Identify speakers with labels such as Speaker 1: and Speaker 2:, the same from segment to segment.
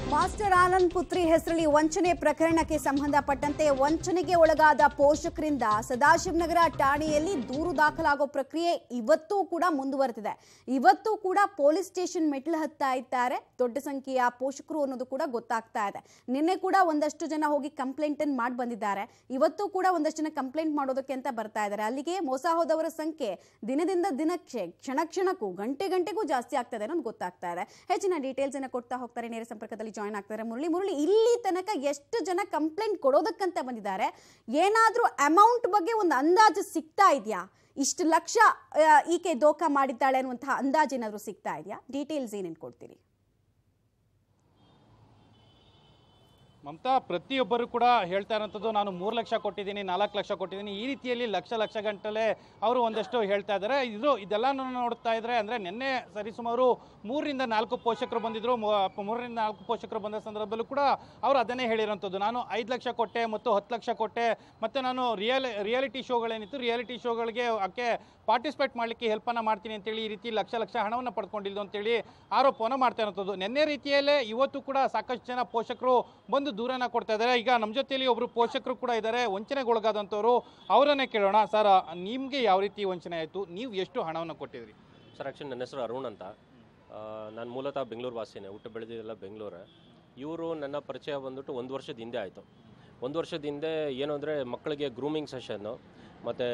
Speaker 1: Master Anand ಪುತ್ರಿ ಹೆಸರಲ್ಲಿ ವಂಚನೆ ಪ್ರಕರಣಕ್ಕೆ ಸಂಬಂಧಪಟ್ಟಂತೆ ವಂಚನೆಗೆ ಒಳಗಾದ ಪೋಷಕರಿಂದ ಸದಾಶಿವನಗರ ಠಾಣೆಯಲ್ಲಿ ದೂರು ದಾಖಲಾಗೋ ಪ್ರಕ್ರಿಯೆ ಇವತ್ತೂ ಕೂಡ ಮುಂದುವರೆದಿದೆ ಇವತ್ತೂ ಕೂಡ ಪೊಲೀಸ್ ಸ್ಟೇಷನ್ ಮೆಟ್ಲು ಹತ್ತಾ ಇದ್ದಾರೆ ದೊಡ್ಡ ಸಂಖ್ಯೆಯ ಪೋಷಕರು ಅನ್ನೋದು ಕೂಡ ಗೊತ್ತಾಗ್ತಾ ಇದೆ ನಿನ್ನೆ ಕೂಡ ಒಂದಷ್ಟು ಜನ ಹೋಗಿ ಕಂಪ್ಲೇಂಟ್ ಅನ್ನು ಮಾಡಿ ಬಂದಿದ್ದಾರೆ ಇವತ್ತು ಕೂಡ ಒಂದಷ್ಟು ಜನ ಕಂಪ್ಲೇಂಟ್ ಮಾಡೋದಕ್ಕೆ ಅಂತ ಬರ್ತಾ ಇದ್ದಾರೆ ಅಲ್ಲಿಗೆ ಮೋಸ ಹೋದವರ ಸಂಖ್ಯೆ ದಿನದಿಂದ ದಿನಕ್ಕೆ ಕ್ಷಣ ಕ್ಷಣಕ್ಕೂ ಗಂಟೆ ಗಂಟೆಗೂ ಜಾಸ್ತಿ ಆಗ್ತದೆ ಅನ್ನೋದು ಗೊತ್ತಾಗ್ತಾ ಇದೆ ಹೆಚ್ಚಿನ ಡೀಟೇಲ್ಸ್ ಅನ್ನ ಕೊಡ್ತಾ ಹೋಗ್ತಾರೆ ನೇರ ಸಂಪರ್ಕದಲ್ಲಿ ಜಾಯ್ನ್ ಆಗ್ತಾರೆ ಮುರಳಿ ಮುರಳಿ ಇಲ್ಲಿ ತನಕ ಎಷ್ಟು ಜನ ಕಂಪ್ಲೇಂಟ್ ಕೊಡೋದಕ್ಕಂತ ಬಂದಿದ್ದಾರೆ ಏನಾದ್ರೂ ಅಮೌಂಟ್ ಬಗ್ಗೆ ಒಂದು ಅಂದಾಜು ಸಿಗ್ತಾ ಇದೆಯಾ ಇಷ್ಟು ಲಕ್ಷ ಆ, ಈಕೆ ದೋಖ ಮಾಡಿದ್ದಾಳೆ ಅನ್ನುವಂತಹ ಅಂದಾಜು ಏನಾದರೂ ಸಿಗ್ತಾ ಇದೆಯಾ ಡೀಟೇಲ್ಸ್ ಏನೇನು ಕೊಡ್ತೀರಿ
Speaker 2: ಮಮತಾ ಪ್ರತಿಯೊಬ್ಬರು ಕೂಡ ಹೇಳ್ತಾ ಇರೋಂಥದ್ದು ನಾನು ಮೂರು ಲಕ್ಷ ಕೊಟ್ಟಿದ್ದೀನಿ ನಾಲ್ಕು ಲಕ್ಷ ಕೊಟ್ಟಿದ್ದೀನಿ ಈ ರೀತಿಯಲ್ಲಿ ಲಕ್ಷ ಲಕ್ಷ ಗಂಟಲೆ ಅವರು ಒಂದಷ್ಟು ಹೇಳ್ತಾ ಇದ್ದಾರೆ ಇದು ಇದೆಲ್ಲ ನೋಡ್ತಾ ಇದ್ರೆ ಅಂದರೆ ನಿನ್ನೆ ಸರಿಸುಮಾರು ಮೂರರಿಂದ ನಾಲ್ಕು ಪೋಷಕರು ಬಂದಿದ್ರು ಮೂ- ಮೂರರಿಂದ ನಾಲ್ಕು ಪೋಷಕರು ಬಂದ ಸಂದರ್ಭದಲ್ಲೂ ಕೂಡ ಅವರು ಅದನ್ನೇ ಹೇಳಿರೋಂಥದ್ದು ನಾನು ಐದು ಲಕ್ಷ ಕೊಟ್ಟೆ ಮತ್ತು ಹತ್ತು ಲಕ್ಷ ಕೊಟ್ಟೆ ಮತ್ತು ನಾನು ರಿಯಲ್ ರಿಯಾಲಿಟಿ ಶೋಗಳೇನಿತ್ತು ರಿಯಾಲಿಟಿ ಶೋಗಳಿಗೆ ಆಕೆ ಪಾರ್ಟಿಸಿಪೇಟ್ ಮಾಡಲಿಕ್ಕೆ ಹೆಲ್ಪನ್ನು ಮಾಡ್ತೀನಿ ಅಂತೇಳಿ ಈ ರೀತಿ ಲಕ್ಷ ಲಕ್ಷ ಹಣವನ್ನು ಪಡ್ಕೊಂಡಿದ್ದು ಅಂತೇಳಿ ಆರೋಪವನ್ನು ಮಾಡ್ತಾ ಇರೋಂಥದ್ದು ನಿನ್ನೆ ರೀತಿಯಲ್ಲೇ ಇವತ್ತು ಕೂಡ ಸಾಕಷ್ಟು ಜನ ಪೋಷಕರು ಬಂದು ದೂರನ ಕೊಡ್ತಾ ಇದ್ದಾರೆ ಈಗ ನಮ್ಮ ಜೊತೆಯಲ್ಲಿ ಒಬ್ಬರು ಪೋಷಕರು ಕೂಡ ಇದ್ದಾರೆ ವಂಚನೆಗೊಳಗಾದಂಥವ್ರು ಅವರನ್ನೇ ಕೇಳೋಣ ಸರ್ ನಿಮಗೆ ಯಾವ ರೀತಿ ವಂಚನೆ ಆಯಿತು ನೀವು ಎಷ್ಟು ಹಣವನ್ನು ಕೊಟ್ಟಿದ್ರಿ
Speaker 3: ಸರ್ ಆ್ಯಕ್ಚುಲಿ ನನ್ನ ಹೆಸರು ಅರುಣ್ ಅಂತ ನಾನು ಮೂಲತಃ ಬೆಂಗಳೂರು ವಾಸಿನೇ ಹುಟ್ಟು ಬೆಳೆದಿದ್ದೆಲ್ಲ ಬೆಂಗಳೂರೇ ಇವರು ನನ್ನ ಪರಿಚಯ ಬಂದ್ಬಿಟ್ಟು ಒಂದು ವರ್ಷದ ಹಿಂದೆ ಆಯಿತು ಒಂದು ವರ್ಷದ ಹಿಂದೆ ಏನು ಅಂದರೆ ಮಕ್ಕಳಿಗೆ ಗ್ರೂಮಿಂಗ್ ಸೆಷನ್ನು ಮತ್ತು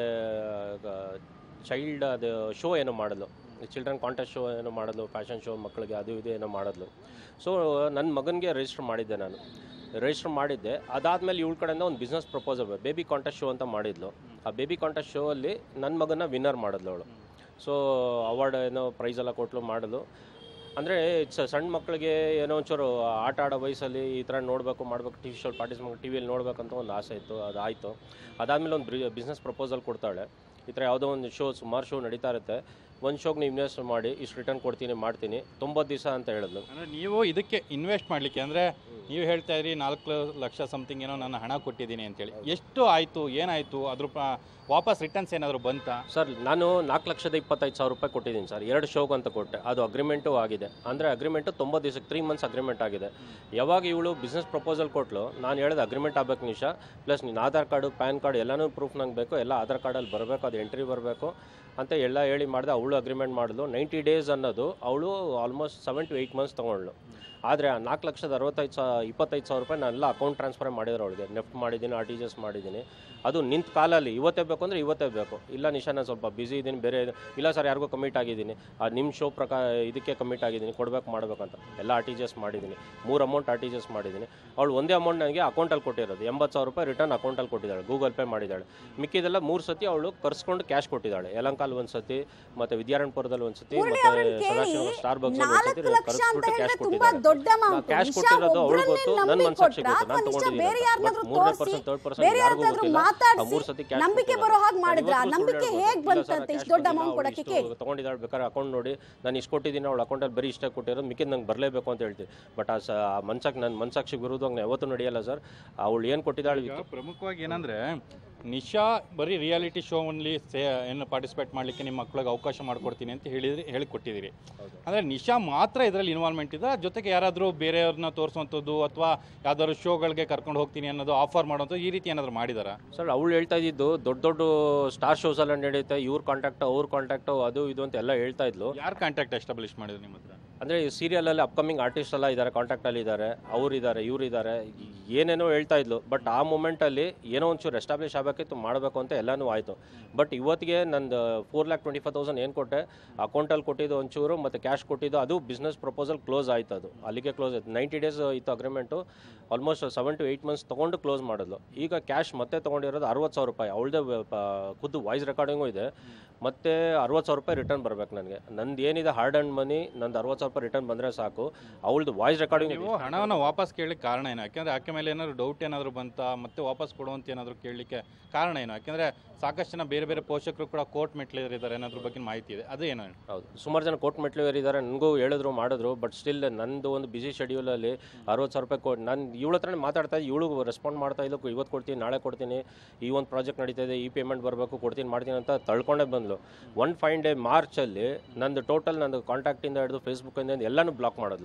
Speaker 3: ಚೈಲ್ಡ್ ಅದು ಶೋ ಏನೋ ಮಾಡಿದ್ಲು ಚಿಲ್ಡ್ರನ್ ಕಾಂಟೆಸ್ಟ್ ಶೋ ಏನೋ ಮಾಡಿದ್ಲು ಫ್ಯಾಷನ್ ಶೋ ಮಕ್ಕಳಿಗೆ ಅದು ಇದು ಏನೋ ಮಾಡಿದ್ಲು ಸೊ ನನ್ನ ಮಗನಿಗೆ ರಿಜಿಸ್ಟರ್ ಮಾಡಿದ್ದೆ ನಾನು ರಿಜಿಸ್ಟರ್ ಮಾಡಿದ್ದೆ ಅದಾದಮೇಲೆ ಇವಳ ಕಡೆಯಿಂದ ಒಂದು business proposal baby contest show ಅಂತ ಮಾಡಿದ್ಲು ಆ ಬೇಬಿ ಕಾಂಟೆಸ್ಟ್ ಶೋ ಅಲ್ಲಿ ನನ್ನ ಮಗನ ವಿನ್ನರ್ ಮಾಡಿದ್ಲು ಅವಳು ಸೊ ಅವಾರ್ಡ್ ಏನೋ ಪ್ರೈಸ್ ಎಲ್ಲ ಕೊಟ್ಲು ಮಾಡಿದ್ಲು ಅಂದರೆ ಇಟ್ಸ್ ಸಣ್ಣ ಮಕ್ಕಳಿಗೆ ಏನೋ ಒಂಚೂರು ಆಟ ಆಡೋ ವಯಸ್ಸಲ್ಲಿ ಈ ಥರ ನೋಡಬೇಕು ಮಾಡಬೇಕು T V show participate T ವಿಯಲ್ಲಿ ನೋಡ್ಬೇಕಂತ ಒಂದು ಆಸೆ ಇತ್ತು ಅದು ಆಯಿತು ಅದಾದಮೇಲೆ ಒಂದು ಬಿಸ್ನೆಸ್ ಪ್ರಪೋಸಲ್ ಕೊಡ್ತಾಳೆ ಈ ಥರ ಯಾವುದೋ ಒಂದು ಶೋ ಸುಮಾರು ಶೋ ನಡೀತಾ ಇರುತ್ತೆ ಒಂದು ಶೋಗೆ ನೀವು ಇನ್ವೆಸ್ಟ್ ಮಾಡಿ ಇಷ್ಟು ರಿಟರ್ನ್ ಕೊಡ್ತೀನಿ ಮಾಡ್ತೀನಿ ತೊಂಬತ್ತು ದಿವಸ ಅಂತ ಹೇಳಿದ್ಲು
Speaker 2: ಅಂದರೆ ನೀವು ಇದಕ್ಕೆ ಇನ್ವೆಸ್ಟ್ ಮಾಡಲಿಕ್ಕೆ ಅಂದರೆ ನೀವು ಹೇಳ್ತಾ ಇದ್ರಿ ನಾಲ್ಕು ಲಕ್ಷ ಸಮಥಿಂಗ್ ಏನೋ ನಾನು ಹಣ ಕೊಟ್ಟಿದ್ದೀನಿ ಅಂತೇಳಿ ಎಷ್ಟು ಆಯಿತು ಏನಾಯಿತು ಅದ್ರ ಪ- ವಾಪಸ್ ರಿಟರ್ನ್ಸ್ ಏನಾದರೂ ಬಂತಾ
Speaker 3: ಸರ್ ನಾನು ನಾಲ್ಕು ಲಕ್ಷದ ಇಪ್ಪತ್ತೈದು ಸಾವಿರ ರೂಪಾಯಿ ಕೊಟ್ಟಿದ್ದೀನಿ ಸರ್ ಎರಡು ಶೋಗೆ ಅಂತ ಕೊಟ್ಟೆ ಅದು ಅಗ್ರಿಮೆಂಟು ಆಗಿದೆ ಅಂದರೆ ಅಗ್ರಿಮೆಂಟು ತೊಂಬತ್ತು ದಿವಸಕ್ಕೆ ತ್ರೀ ಮಂತ್ಸ್ ಅಗ್ರಿಮೆಂಟ್ ಆಗಿದೆ ಯಾವಾಗ ಇವಳು ಬಿಸ್ನೆಸ್ ಪ್ರಪೋಸಲ್ ಕೊಟ್ಲು ನಾನು ಹೇಳಿದೆ ಅಗ್ರಿಮೆಂಟ್ ಆಗಬೇಕು ನಿಶಾ ಪ್ಲಸ್ ನಿನ್ನ ಆಧಾರ್ ಕಾರ್ಡು ಪ್ಯಾನ್ ಕಾರ್ಡ್ ಎಲ್ಲನೂ ಪ್ರೂಫ್ ನಂಗೆ ಬೇಕು ಎಲ್ಲ ಆಧಾರ್ ಕಾರ್ಡಲ್ಲಿ ಬರಬೇಕು ಅದು ಎಂಟ್ರಿ ಬರಬೇಕು ಅಂತ ಎಲ್ಲ ಹೇಳಿ ಮಾಡಿದೆ ಅವಳು ಅಗ್ರಿಮೆಂಟ್ ಮಾಡಿದ್ಲು ನೈಂಟಿ ಡೇಸ್ ಅನ್ನೋದು ಅವಳು almost seven to eight months ತೊಗೊಂಡ್ಳು ಆದರೆ ಆ ನಾಲ್ಕು ಲಕ್ಷದ ಅರವತ್ತೈದು ಸಾ ಇಪ್ಪತ್ತೈದು ಸಾವಿರ ರೂಪಾಯಿ ನಾನು ಎಲ್ಲ ಅಕೌಂಟ್ ಟ್ರಾನ್ಸ್ಫರ್ ಮಾಡಿದ್ರು ಅವಳಿಗೆ ನೆಫ್ಟ್ ಮಾಡಿದ್ದೀನಿ ಆರ್ ಟಿ ಜಿ ಎಸ್ ಮಾಡಿದ್ದೀನಿ ಅದು ನಿಂತ ಕಾಲಲ್ಲಿ ಇವತ್ತೇ ಬೇಕು ಅಂದರೆ ಇವತ್ತೇ ಬೇಕು ಇಲ್ಲ ನಿಶಾ ನಾನು ಸ್ವಲ್ಪ ಬ್ಯುಸಿ ಇದ್ದೀನಿ ಬೇರೆ ಇದು- ಇಲ್ಲ ಸರ್ ಯಾರಿಗೂ ಕಮಿಟ್ ಆಗಿದ್ದೀನಿ ಆ ನಿಮ್ಮ ಶೋ ಪ್ರಕಾರ ಇದಕ್ಕೆ ಕಮಿಟ್ ಆಗಿದ್ದೀನಿ ಕೊಡಬೇಕು ಮಾಡಬೇಕಂತ ಎಲ್ಲ ಆರ್ ಟಿ ಜಿ ಎಸ್ ಮಾಡಿದ್ದೀನಿ ಮೂರು amount R T G S ಮಾಡಿದ್ದೀನಿ ಅವಳು ಒಂದೇ ಅಮೌಂಟ್ ನನಗೆ ಅಕೌಂಟಲ್ಲಿ ಕೊಟ್ಟಿರೋದು ಎಂಬತ್ತು ಸಾವಿರ ರೂಪಾಯಿ ರಿಟರ್ನ್ ಅಕೌಂಟಲ್ಲಿ ಕೊಟ್ಟಿದ್ದಾಳೆ ಗೂಗಲ್ ಪೇ ಮಾಡಿದ್ದಾಳೆ ಮಿಕ್ಕಿದೆಲ್ಲ ಮೂರು ಸತಿ ಅವಳು ಕರ್ಸ್ಕೊಂಡು ಕ್ಯಾಶ್ ಕೊಟ್ಟಿದ್ದಾಳೆ ಯಲಂಕಾಲ್ ಒಂದು ಸತಿ ಮತ್ತು ವಿದ್ಯಾರಣ್ಯಪುರದಲ್ಲಿ ಒಂದು ಸತಿ
Speaker 1: ಮುರಳಿ
Speaker 3: ಮತ್ತು
Speaker 1: ಅವ್ರನ್ನ ಕೇಳಿ
Speaker 3: ಸದಾಶಿವ ಸ್ಟಾರ್ ಬಾಕ್ಸ್ ಒಂದು ಸತಿ
Speaker 1: ನಾಲ್ಕು ಲಕ್ಷ ಅಂತ
Speaker 3: ಕರ್ಸ್ಬಿಟ್ಟು
Speaker 1: ಹೇಳಿದ್ರೆ
Speaker 3: ಕ್ಯಾಶ್
Speaker 1: ತುಂಬಾ
Speaker 3: ಕೊಟ್ಟಿದ್ದಾಳೆ
Speaker 1: ದೊಡ್ಡ ಅಮೌಂಟ್
Speaker 3: ಕ್ಯಾಶ್
Speaker 1: ನಿಶಾ
Speaker 3: ಕೊಟ್ಟಿರೋದು ಅವಳು
Speaker 1: ಒಬ್ರನ್ನೇ
Speaker 3: ಗೊತ್ತು ನನ್ನ
Speaker 1: ನಂಬಿ
Speaker 3: ಮನಸ್ಸಾಕ್ಷಿ
Speaker 1: ಕೊಟ್ರಾ
Speaker 3: ಗೊತ್ತು ನಾನು
Speaker 1: ಅಥವಾ ನಿಶಾ
Speaker 3: ತಗೊಂಡಿದ್ದೀನಿ
Speaker 1: ಬೇರೆ
Speaker 3: ಅಂತ.
Speaker 1: ಯಾರನ್ನಾದ್ರೂ
Speaker 3: But ಮೂರನೇ
Speaker 1: ತೋರಿಸಿ
Speaker 3: ಪರ್ಸನ್ ಥರ್ಡ್ ಪರ್ಸನ್
Speaker 1: ಬೇರೆ
Speaker 3: ಯಾರಿಗೂ
Speaker 1: ಯಾರನ್ನಾದ್ರೂ
Speaker 3: ಗೊತ್ತಿಲ್ಲ ಆ
Speaker 1: ಮಾತಾಡಿಸಿ
Speaker 3: ಮೂರು ಸತಿ ಕ್ಯಾಶ್
Speaker 1: ನಂಬಿಕೆ ಬರೋ ಹಾಗೆ ಮಾಡಿದ್ರ ನಂಬಿಕೆ ಹೇಗ್ ಬಂತಂತೆ ಇಷ್ಟು ದೊಡ್ಡ ಅಮೌಂಟ್ ಕೊಡಕ್ಕೆ ಕೇಳಿ
Speaker 3: ತಗೊಂಡಿದ್ದಾಳೆ ಬೇಕಾದ್ರೆ ಅಕೌಂಟ್ ನೋಡಿ ನಾನು ಇಷ್ಟು ಕೊಟ್ಟಿದ್ದೀನಿ ಅವಳ ಅಕೌಂಟಲ್ಲಿ ಬರೀ ಇಷ್ಟೇ ಕೊಟ್ಟಿರೋದು ಮಿಕ್ಕಿದ ನಂಗೆ ಬರಲೇಬೇಕು ಅಂತ ಹೇಳ್ತೀನಿ ಬಟ್ ಆ ಸ ಆ ಮನ್ಸಕ್ಕೆ ನನ್ನ ಮನ್ಸಾಕ್ಷಿ ವಿರುದ್ಧವಾಗಿ ನಾನು ಯಾವತ್ತೂ ನಡೆಯಲ್ಲ ಸರ್ ಅವಳು ಏನು ಕೊಟ್ಟಿದ್ದಾಳೆ
Speaker 2: ಈಗ ಪ್ರಮುಖವಾಗಿ ಏನಂದ್ರೆ ನಿಶಾ ಬರೀ ರಿಯಾಲಿಟಿ ಶೋ ಓನ್ಲಿ ಸೇ ಏನು ಪಾರ್ಟಿಸಿಪೇಟ್ ಮಾಡಲಿಕ್ಕೆ ನಿಮ್ಮ ಮಕ್ಕಳಿಗೆ ಅವಕಾಶ ಮಾಡಿಕೊಡ್ತೀನಿ ಅಂತ ಹೇಳಿದ್ರಿ ಹೇಳಿ ಕೊಟ್ಟಿದ್ದೀರಿ
Speaker 3: ಹೌದು.
Speaker 2: ಅಂದರೆ ನಿಶಾ ಮಾತ್ರ ಇದರಲ್ಲಿ ಇನ್ವಾಲ್ವ್ಮೆಂಟ್ ಇದೆ ಜೊತೆಗೆ ಯಾರಾದರೂ ಬೇರೆಯವ್ರನ್ನ ತೋರಿಸುವಂಥದ್ದು ಅಥವಾ ಯಾವ್ದಾದ್ರು ಶೋಗಳಿಗೆ ಕರ್ಕೊಂಡು ಹೋಗ್ತೀನಿ ಅನ್ನೋದು ಆಫರ್ ಮಾಡೋದು ಈ ರೀತಿ ಏನಾದರೂ ಮಾಡಿದಾರಾ
Speaker 3: ಸರ್ ಅವಳು ಹೇಳ್ತಾ ಇದ್ದಿದ್ದು ದೊಡ್ಡ ದೊಡ್ಡ ಸ್ಟಾರ್ ಶೋಸ್ ಎಲ್ಲ ನಡೆಯುತ್ತೆ ಇವ್ರ ಕಾಂಟ್ಯಾಕ್ಟ್ ಅವ್ರ ಕಾಂಟ್ಯಾಕ್ಟ್ ಅದು ಇದು ಅಂತ ಎಲ್ಲ ಹೇಳ್ತಾ ಇದ್ಲು
Speaker 2: ಯಾರು ಕಾಂಟ್ಯಾಕ್ಟ್ ಎಸ್ಟಾಬ್ಲಿಷ್ ಮಾಡಿದ್ರು ನಿಮ್ಮ ಹತ್ರ
Speaker 3: ಅಂದರೆ ಸೀರಿಯಲಲ್ಲಿ ಅಪ್ಕಮಿಂಗ್ ಆರ್ಟಿಸ್ಟ್ ಎಲ್ಲ ಇದ್ದಾರೆ ಕಾಂಟ್ಯಾಕ್ಟಲ್ಲಿ ಇದ್ದಾರೆ ಅವರಿದ್ದಾರೆ ಇವರಿದ್ದಾರೆ ಏನೇನೋ ಹೇಳ್ತಾ ಇದ್ಲು ಬಟ್ ಆ ಮೂಮೆಂಟಲ್ಲಿ ಏನೋ ಒಂಚೂರು ಎಸ್ಟಾಬ್ಲಿಷ್ ಆಗಬೇಕಿತ್ತು ಮಾಡಬೇಕು ಅಂತ ಎಲ್ಲನೂ ಆಯಿತು ಬಟ್ ಇವತ್ತಿಗೆ ನಂದು four lakh twenty five thousand ಏನು ಕೊಟ್ಟೆ ಅಕೌಂಟಲ್ಲಿ ಕೊಟ್ಟಿದ್ದು ಒಂಚೂರು ಮತ್ತು ಕ್ಯಾಶ್ ಕೊಟ್ಟಿದ್ದು ಅದು ಬಿಸ್ನೆಸ್ ಪ್ರಪೋಸಲ್ ಕ್ಲೋಸ್ ಆಯ್ತು ಅದು ಅಲ್ಲಿಗೆ ಕ್ಲೋಸ್ ಆಯ್ತು ನೈಂಟಿ ಡೇಸ್ ಇತ್ತು agreement almost seven to eight months ತೊಗೊಂಡು ಕ್ಲೋಸ್ ಮಾಡಿದ್ಲು ಈಗ ಕ್ಯಾಶ್ ಮತ್ತೆ ತೊಗೊಂಡಿರೋದು ಅರವತ್ತು ಸಾವಿರ ರೂಪಾಯಿ ಅವಳದೇ ಖುದ್ದು ವಾಯ್ಸ್ ರೆಕಾರ್ಡಿಂಗು ಇದೆ ಮತ್ತೆ ಅರವತ್ತು ಸಾವಿರ ರೂಪಾಯಿ ರಿಟರ್ನ್ ಬರ್ಬೇಕು ನನಗೆ ನಂದು ಏನಿದೆ ಹಾರ್ಡ್ ಆ್ಯಂಡ್ ಮನಿ ನಂದು ಅರವತ್ತು ಸಾವಿರ ರೂಪಾಯಿ ರಿಟರ್ನ್ ಬಂದರೆ ಸಾಕು ಅವಳದು ವಾಯ್ಸ್ ರೆಕಾರ್ಡಿಂಗ್
Speaker 2: ನೀವು ಹಣವನ್ನು ವಾಪಸ್ ಕೇಳಲಿಕ್ಕೆ ಕಾರಣ ಏನು ಯಾಕೆಂದ್ರೆ ಆಕೆ ಮೇಲೆ ಏನಾದ್ರು ಡೌಟ್ ಏನಾದರೂ ಬಂತಾ ಮತ್ತೆ ವಾಪಸ್ ಕೊಡುವಂತ ಏನಾದರೂ ಕೇಳಲಿಕ್ಕೆ ಕಾರಣ ಏನು ಯಾಕೆಂದ್ರೆ ಸಾಕಷ್ಟು ಜನ ಬೇರೆ ಬೇರೆ ಪೋಷಕರು ಕೂಡ ಕೋರ್ಟ್ ಮೆಟ್ಲಿದ್ದಾರೆ ಅನ್ನೋದ್ರ ಬಗ್ಗೆ ಮಾಹಿತಿ ಇದೆ ಅದು ಏನು
Speaker 3: ಹೌದು ಸುಮಾರು ಜನ ಕೋರ್ಟ್ ಮೆಟ್ಲು ಇದ್ದಾರೆ ನನಗೂ ಹೇಳಿದ್ರು ಮಾಡಿದ್ರು ಬಟ್ ಸ್ಟಿಲ್ ನಂದು ಒಂದು ಬಿಸಿ ಶೆಡ್ಯೂಲಲ್ಲಿ ಅರವತ್ತು ಸಾವಿರ ರೂಪಾಯಿ ಕೊಟ್ಟು ನಾನು ಇವಳ ಹತ್ರನೇ ಮಾತಾಡ್ತಾ ಇದ್ದೆ ಇವಳು ರೆಸ್ಪಾಂಡ್ ಮಾಡ್ತಾ ಇದ್ದು ಇವತ್ತು ಕೊಡ್ತೀನಿ ನಾಳೆ ಕೊಡ್ತೀನಿ ಈ ಒಂದು ಪ್ರಾಜೆಕ್ಟ್ ನಡೀತಾ ಇದೆ ಈ ಪೇಮೆಂಟ್ ಬರಬೇಕು ಕೊಡ್ತೀನಿ ಮಾಡ್ತೀನಿ ಅಂತ ತಳ್ಕೊಂಡೇ ಬಂದ್ಲು ಒನ್ ಫೈನ್ ಡೇ ಮಾರ್ಚಲ್ಲಿ ನಂದು ಟೋಟಲ್ ನಂದು ಕಾಂಟ್ಯಾಕ್ಟಿಂದ ಹಿಡಿದು ಫೇಸ್ಬುಕ್ಕಿಂದ ಎಲ್ಲನೂ ಬ್ಲಾಕ್ ಮಾಡಿದ್ಲು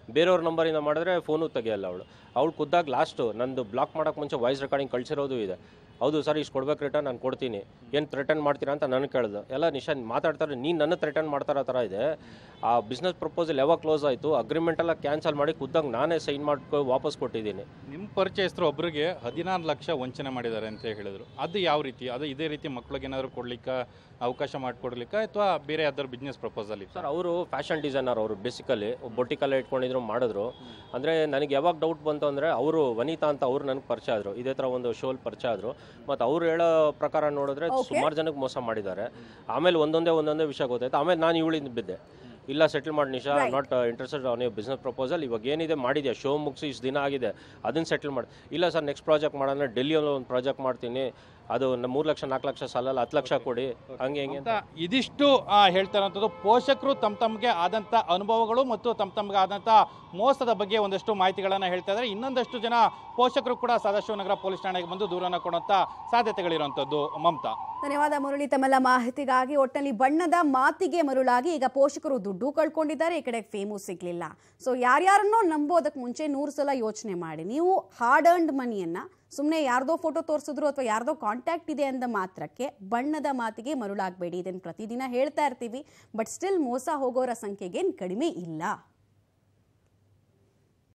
Speaker 3: ಬೇರೆಯವ್ರ ನಂಬರಿಂದ ಮಾಡಿದ್ರೆ ಫೋನು ತೆಗಿಯಲ್ಲ ಅವಳು ಅವಳು ಖುದ್ದಾಗಿ ಲಾಸ್ಟು ನಂದು ಬ್ಲಾಕ್ ಮಾಡೋಕ್ಕೆ ಮುಂಚೆ ವಾಯ್ಸ್ ರೆಕಾರ್ಡಿಂಗ್ ಕಳಿಸಿರೋದು ಇದೆ ಹೌದು ಸರ್ ಇಷ್ಟು ಕೊಡ್ಬೇಕು ರಿಟರ್ನ್ ನಾನು ಕೊಡ್ತೀನಿ ಏನು ಥ್ರೆಟನ್ ಮಾಡ್ತೀರಾ ಅಂತ ನನಗೆ ಕೇಳಿದೆ ಎಲ್ಲ ನಿಶಾ ಮಾತಾಡ್ತಾರೆ ನೀನು ನನ್ನ ಥ್ರೆಟನ್ ಮಾಡ್ತಾರೋ ಥರ ಇದೆ ಆ ಬಿಸ್ನೆಸ್ ಪ್ರಪೋಸಲ್ ಯಾವಾಗ ಕ್ಲೋಸ್ ಆಯಿತು ಅಗ್ರಿಮೆಂಟ್ ಎಲ್ಲ ಕ್ಯಾನ್ಸಲ್ ಮಾಡಿ ಖುದ್ದಾಗಿ ನಾನೇ ಸೈನ್ ಮಾಡ್ಕೊ ವಾಪಸ್ ಕೊಟ್ಟಿದ್ದೀನಿ
Speaker 2: ನಿಮ್ಮ ಪರಿಚಯಸ್ಥರು ಒಬ್ಬರಿಗೆ ಹದಿನಾರು ಲಕ್ಷ ವಂಚನೆ ಮಾಡಿದ್ದಾರೆ ಅಂತ ಹೇಳಿದ್ರು ಅದು ಯಾವ ರೀತಿ ಅದು ಇದೇ ರೀತಿ ಮಕ್ಳಿಗೆ ಏನಾದ್ರು ಕೊಡ್ಲಿಕ್ಕೆ ಅವಕಾಶ ಮಾಡಿಕೊಡ್ಲಿಕ್ಕೆ ಅಥವಾ ಬೇರೆ ಯಾವ್ದಾದ್ರು ಬಿಸ್ನೆಸ್ ಪ್ರಪೋಸಲ್ ಇತ್ತು
Speaker 3: ಸರ್ ಅವರು ಫ್ಯಾಷನ್ ಡಿಸೈನರ್ ಅವರು ಬೇಸಿಕಲಿ ಬೊಟಿಕಲ್ಲ ಇಟ್ಕೊಂಡಿದ್ರು ಮಾಡಿದ್ರು ಅಂದರೆ ನನಗೆ ಯಾವಾಗ ಡೌಟ್ ಬಂತು ಅಂದರೆ ಅವರು ವನಿತಾ ಅಂತ ಅವ್ರು ನನಗೆ ಪರಿಚಯ ಆದರು ಇದೇ ಥರ ಒಂದು ಶೋಲ್ ಪರಿಚಯ ಆದರು ಮತ್ತು ಅವ್ರು ಹೇಳೋ ಪ್ರಕಾರ ನೋಡಿದ್ರೆ
Speaker 1: Okay.
Speaker 3: ಸುಮಾರು ಜನಕ್ಕೆ ಮೋಸ ಮಾಡಿದ್ದಾರೆ ಆಮೇಲೆ ಒಂದೊಂದೇ ಒಂದೊಂದೇ ವಿಷಯ ಗೊತ್ತಾಯ್ತು ಆಮೇಲೆ ನಾನು ಇವಳಿಂದ ಬಿದ್ದೆ ಇಲ್ಲ ಸೆಟಲ್ ಮಾಡಿ Nisha
Speaker 1: Right.
Speaker 3: Not interested on you business proposal ಇವಾಗ ಏನಿದೆ ಮಾಡಿದೆ ಶೋ ಮುಗಿಸಿ ಇಷ್ಟು ದಿನ ಆಗಿದೆ ಅದನ್ನು ಸೆಟಲ್ ಮಾಡಿ ಇಲ್ಲ ಸರ್ ನೆಕ್ಸ್ಟ್ ಪ್ರಾಜೆಕ್ಟ್ ಮಾಡೋಣ ಡೆಲ್ಲಿಯಲ್ಲಿ ಒಂದು ಪ್ರಾಜೆಕ್ಟ್ ಮಾಡ್ತೀನಿ ಅದು ಮೂರು ಲಕ್ಷ ನಾಲ್ಕು ಲಕ್ಷ ಸಾಲಲ್ಲ ಹತ್ತು ಲಕ್ಷ ಕೊಡಿ ಹಂಗೆ ಹಿಂಗೆ ಅಂತ
Speaker 2: ಅಂತ ಇದಿಷ್ಟು ಆ, ಹೇಳ್ತಾ ಇರೋಂಥದ್ದು ಪೋಷಕರು ತಮ್ಮ ತಮಗೆ ಆದಂಥ ಅನುಭವಗಳು ಮತ್ತು ತಮ್ಮ ತಮಗೆ ಆದಂಥ ಮೋಸದ ಬಗ್ಗೆ ಒಂದಷ್ಟು ಮಾಹಿತಿಗಳನ್ನು ಹೇಳ್ತಾ ಇದ್ದಾರೆ ಇನ್ನೊಂದಷ್ಟು ಜನ ಪೋಷಕರು ಕೂಡ ಸದಾಶಿವನಗರ ಪೊಲೀಸ್ ಠಾಣೆಗೆ ಬಂದು ದೂರನ್ನು ಕೊಡುವಂಥ ಸಾಧ್ಯತೆಗಳಿರುವಂಥದ್ದು ಮಮತಾ
Speaker 1: ಧನ್ಯವಾದ ಮುರಳಿ ತಮ್ಮೆಲ್ಲ ಮಾಹಿತಿಗಾಗಿ ಒಟ್ಟಲ್ಲಿ ಬಣ್ಣದ ಮಾತಿಗೆ ಮರುಳಾಗಿ ಈಗ ಪೋಷಕರು ದುಡ್ಡು ಕಳ್ಕೊಂಡಿದ್ದಾರೆ ಈ ಕಡೆ ಫೇಮು ಸಿಗ್ಲಿಲ್ಲ ಸೊ ಯಾರ್ಯಾರನ್ನೋ ನಂಬೋದಕ್ಕೆ ಮುಂಚೆ ನೂರು ಸಲ ಯೋಚನೆ ಮಾಡಿ ನೀವು ಹಾರ್ಡ್ ಅರ್ನ್ಡ್ ಮನಿಯನ್ನ ಸುಮ್ಮನೆ ಯಾರ್ದೋ ಫೋಟೋ ತೋರಿಸಿದ್ರು ಅಥವಾ ಯಾರ್ದೋ ಕಾಂಟ್ಯಾಕ್ಟ್ ಇದೆ ಅಂದ ಮಾತ್ರಕ್ಕೆ ಬಣ್ಣದ ಮಾತಿಗೆ ಮರುಳಾಗಬೇಡಿ ಇದನ್ನು ಪ್ರತಿದಿನ ಹೇಳ್ತಾ ಇರ್ತೀವಿ ಬಟ್ ಸ್ಟಿಲ್ ಮೋಸ ಹೋಗೋರ ಸಂಖ್ಯೆಗೇನು ಕಡಿಮೆ ಇಲ್ಲ